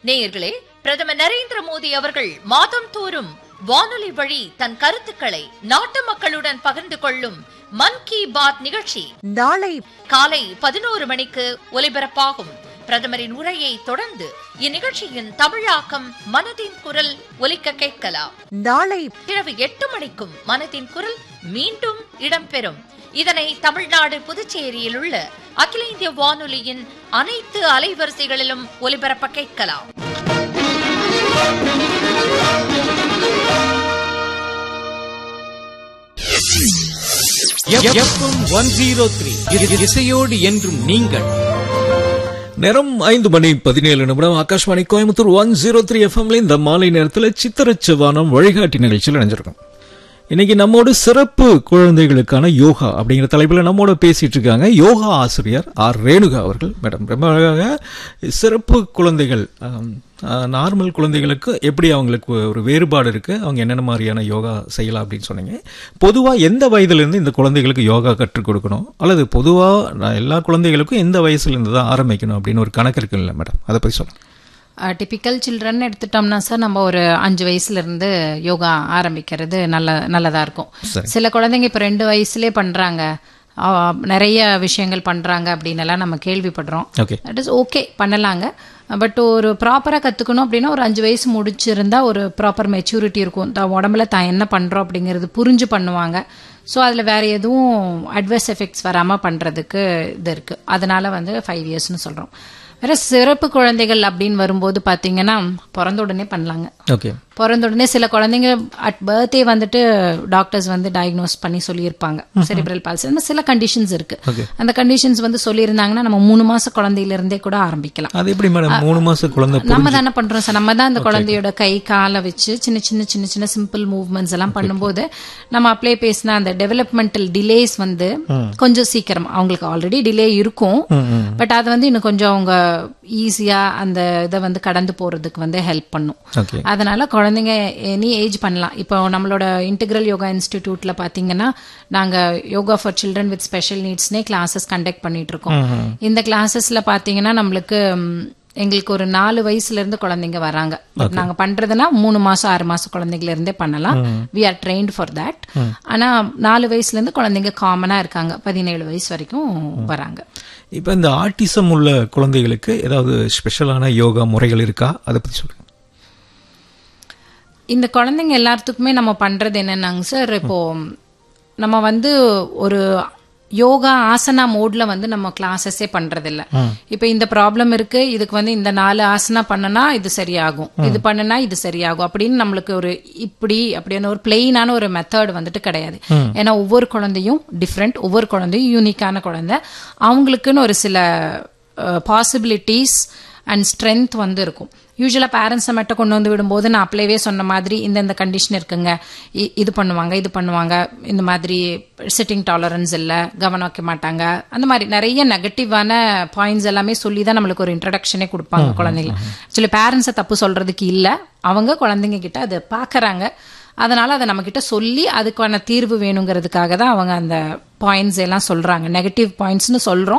நேயர்களே பிரதமர் நரேந்திர மோடி அவர்கள் மாதம் தோறும் வானொலி வழி தன் கருத்துக்களை நாட்டு மக்களுடன் பகிர்ந்து கொள்ளும் மன் கி பாத் நிகழ்ச்சி நாளை காலை பதினோரு மணிக்கு ஒலிபரப்பாகும் பிரதமரின் உரையை தொடர்ந்து இந்நிகழ்ச்சியின் தமிழாக்கம் மனதின் குரல் ஒலிக்க கேட்கலாம் நாளை இரவு எட்டு மணிக்கும் மனதின் குரல் மீண்டும் இடம்பெறும் இதனை தமிழ்நாடு புதுச்சேரியில் உள்ள அகில இந்திய வானொலியின் அனைத்து அலைவரிசைகளிலும் ஒலிபரப்ப கேட்கலாம் எஃப்எம் ஒன் ஜீரோ த்ரீ இசையோடு என்றும் நீங்கள் நேரம் ஐந்து மணி பதினேழு நிமிடம் Akashvani Coimbatore one zero three எஃப்எம்ல இந்த மாலை நேரத்தில் சித்திரச்சவானம் வழிகாட்டி நிகழ்ச்சியில் இணைஞ்சிருக்கோம் இன்னைக்கு நம்மோடு சிறப்பு குழந்தைகளுக்கான யோகா அப்படிங்கிற தலைப்பில் நம்மோட பேசிட்டு இருக்காங்க யோகா ஆசிரியர் ஆர் ரேணுகா அவர்கள் மேடம் ரொம்ப அழகாக சிறப்பு குழந்தைகள் ஆம், ஆ, நார்மல் குழந்தைகளுக்கு எப்படி அவங்களுக்கு ஒரு வேறுபாடு இருக்கு அவங்க என்னென்ன மாதிரியான யோகா செய்யலாம் அப்படின்னு சொன்னீங்க பொதுவாக எந்த வயதுலேருந்து இந்த குழந்தைகளுக்கு யோகா கற்றுக் கொடுக்கணும் அல்லது பொதுவாக எல்லா குழந்தைகளுக்கும் எந்த வயசுலேருந்து தான் ஆரம்பிக்கணும் அப்படின்னு ஒரு கணக்கு இருக்குல்ல மேடம் அதை பற்றி சொல்லுங்க டிப்பிக்கல் சில்ட்ரன் எடுத்துட்டோம்னா சார் நம்ம ஒரு அஞ்சு வயசுல இருந்து யோகா ஆரம்பிக்கிறது நல்ல நல்லதா இருக்கும் சரி. சில குழந்தைங்க இப்போ ரெண்டு வயசுலேயே பண்றாங்க ஆ, நிறைய விஷயங்கள் பண்றாங்க அப்படின்னு எல்லாம் நம்ம கேள்விப்படுறோம் ஓகே தட் இஸ் ஓகே பண்ணலாங்க பட் ஒரு ப்ராப்பராக கற்றுக்கணும் அப்படின்னா ஒரு அஞ்சு வயசு முடிச்சிருந்தா ஒரு ப்ராப்பர் மெச்சூரிட்டி இருக்கும் தான் உடம்புல தான் என்ன பண்ணுறோம் அப்படிங்கிறது புரிஞ்சு பண்ணுவாங்க ஸோ அதில் வேற எதுவும் அட்வர்ஸ் எஃபெக்ட்ஸ் வராமல் பண்ணுறதுக்கு இது இருக்குது அதனால வந்து ஃபைவ் இயர்ஸ்னு சொல்கிறோம் வேற சிறப்பு குழந்தைகள் அப்படின்னு வரும்போது பார்த்தீங்கன்னா பிறந்த உடனே பண்ணலாங்க ஓகே பிறந்த உடனே சில குழந்தைங்க அட் பர்த்டே வந்துட்டு டாக்டர்ஸ் வந்து டயக்னோஸ் பண்ணி சொல்லியிருப்பாங்க செரிப்ரல் பால்சி அந்த மாதிரி சில கண்டிஷன்ஸ் இருக்கு அந்த கண்டிஷன்ஸ் வந்து சொல்லியிருந்தாங்கன்னா நம்ம மூணு மாச குழந்தையில இருந்தே கூட ஆரம்பிக்கலாம் அது எப்படி மேடம் மூணு மாசம் குழந்தை நம்ம தானே பண்றோம் சார் நம்ம தான் அந்த குழந்தையோட கை காலை வச்சு சின்ன சின்ன சின்ன சின்ன சிம்பிள் மூவ்மெண்ட்ஸ் எல்லாம் பண்ணும்போது நம்ம அப்ளை பேசின அந்த டெவலப்மெண்டல் டிலேஸ் வந்து கொஞ்சம் சீக்கிரம் அவங்களுக்கு ஆல்ரெடி டிலே இருக்கும் பட் அது வந்து இன்னும் கொஞ்சம் அவங்க ஈஸியா அந்த இதை வந்து கடந்து போறதுக்கு வந்து ஹெல்ப் பண்ணும் ஓகே அதனால குழந்தைங்க எனி ஏஜ் பண்ணலாம் இப்போ நம்மளோட இன்டெகிரல் யோகா இன்ஸ்டிடியூட்ல பாத்தீங்கன்னா நாங்க yoga for children with special நீட்ஸ்னே கிளாஸஸ் கண்டக்ட் பண்ணிட்டு இருக்கோம் இந்த கிளாஸஸ்ல பாத்தீங்கன்னா நம்மளுக்கு ம், எங்களுக்கு ஒரு நாலு வயசுல இருந்து குழந்தைங்க வராங்க பட் நாங்க பண்றதுன்னா மூணு மாசம் ஆறு மாசம் குழந்தைங்கள இருந்தே பண்ணலாம் we are trained for that ஆனா நாலு வயசுல இருந்து குழந்தைங்க காமனா இருக்காங்க பதினேழு வயசு வரைக்கும் வராங்க இப்போ இந்த ஆட்டிசம் உள்ள குழந்தைகளுக்கு ஏதாவது ஸ்பெஷலான யோகா முறைகள் இருக்கா அதை பத்தி சொல்லுங்க இந்த குழந்தைங்க எல்லாத்துக்குமே நம்ம பண்றது என்னன்னாங்க சார் இப்போ நம்ம வந்து ஒரு யோகா ஆசனா மோட்ல வந்து நம்ம கிளாஸஸே பண்றது இல்ல இப்போ இந்த ப்ராப்ளம் இருக்கு இதுக்கு வந்து இந்த நாலு ஆசனா பண்ணனா இது சரியாகும் இது பண்ணுனா இது சரியாகும் அப்படின்னு நம்மளுக்கு ஒரு இப்படி அப்படியான ஒரு பிளெயினான ஒரு மெத்தட் வந்துட்டு கிடையாது ஏன்னா ஒவ்வொரு குழந்தையும் டிஃப்ரெண்ட் ஒவ்வொரு குழந்தையும் யூனிக்கான குழந்தை அவங்களுக்குன்னு ஒரு சில பாசிபிலிட்டிஸ் அண்ட் ஸ்ட்ரென்த் வந்து இருக்கும் யூஸ்வலாக பேரண்ட்ஸை மட்டும் கொண்டு வந்து விடும்போது நான் அப்ளைவே சொன்ன மாதிரி இந்த இந்த கண்டிஷன் இருக்குங்க இ- இது பண்ணுவாங்க இது பண்ணுவாங்க இந்த மாதிரி சிட்டிங் டாலரன்ஸ் இல்லை கவனம் வைக்க மாட்டாங்க அந்த மாதிரி நிறைய நெகட்டிவான பாயிண்ட்ஸ் எல்லாமே சொல்லி தான் நம்மளுக்கு ஒரு இன்ட்ரடக்ஷனே கொடுப்பாங்க குழந்தைங்க ஆக்சுவலி பேரண்ட்ஸை தப்பு சொல்றதுக்கு இல்லை அவங்க குழந்தைங்க கிட்ட அதை பார்க்கறாங்க அதனால அதை நம்ம கிட்ட சொல்லி அதுக்கான தீர்வு வேணுங்கிறதுக்காக தான் அவங்க அந்த பாயிண்ட்ஸ் எல்லாம் சொல்றாங்க நெகட்டிவ் பாயிண்ட்ஸ்னு சொல்றோம்